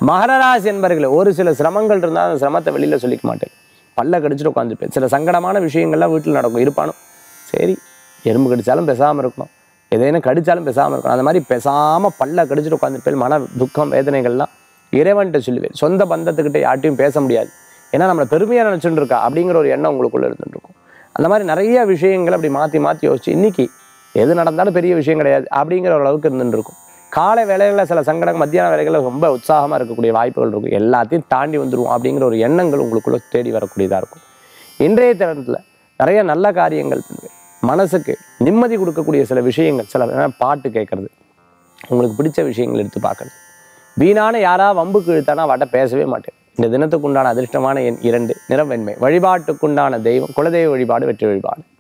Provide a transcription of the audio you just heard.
மகர ராசி என்பர்களே ஒரு சில சிரமங்கள் இருந்தால் அந்த சிரமத்தை வெளியில் சொல்லிக்க மாட்டேன் பல்ல கடிச்சிட்டு உட்காந்துருப்பேன் சில சங்கடமான விஷயங்கள்லாம் வீட்டில் நடக்கும் இருப்பானும் சரி எறும்பு கடிச்சாலும் பேசாமல் இருக்கணும் எதேனும் கடிச்சாலும் பேசாமல் இருக்கணும் அந்த மாதிரி பேசாமல் பல்ல கடிச்சிட்டு உட்காந்துருப்பேன் மன துக்கம் வேதனைகள்லாம் இறைவன்கிட்ட சொல்லுவேன் சொந்த பந்தத்துக்கிட்ட யார்ட்டையும் பேச முடியாது ஏன்னா நம்மளை பெருமையாக நினச்சிட்டு இருக்கா அப்படிங்கிற ஒரு எண்ணம் உங்களுக்குள்ளே இருந்துட்டு இருக்கும் அந்த மாதிரி நிறைய விஷயங்கள் அப்படி மாற்றி மாற்றி யோசிச்சு இன்னைக்கு எது நடந்தாலும் பெரிய விஷயம் கிடையாது அப்படிங்கிற ஒரு அளவுக்கு இருந்துட்டு இருக்கும் காலை வேலைகளில் சில சங்கடம் மத்தியான வேலைகளில் ரொம்ப உற்சாகமாக இருக்கக்கூடிய வாய்ப்புகள் இருக்கும் எல்லாத்தையும் தாண்டி வந்துருவோம் அப்படிங்கிற ஒரு எண்ணங்கள் உங்களுக்குள்ள தேடி வரக்கூடியதாக இருக்கும் இன்றைய தருணத்தில் நிறைய நல்ல காரியங்கள் பண்ணுவேன் மனசுக்கு நிம்மதி கொடுக்கக்கூடிய சில விஷயங்கள் சில நேரம் பாட்டு கேட்கறது உங்களுக்கு பிடிச்ச விஷயங்கள் எடுத்து பார்க்கறது வீணான யாரா வம்புக்கு இழுத்தானா அவட்ட பேசவே மாட்டேன் இந்த தினத்துக்குண்டான அதிர்ஷ்டமான எண் இரண்டு நிறம் வெண்மை வழிபாட்டுக்குண்டான தெய்வம் குலதெய்வ வழிபாடு வெற்றி வழிபாடு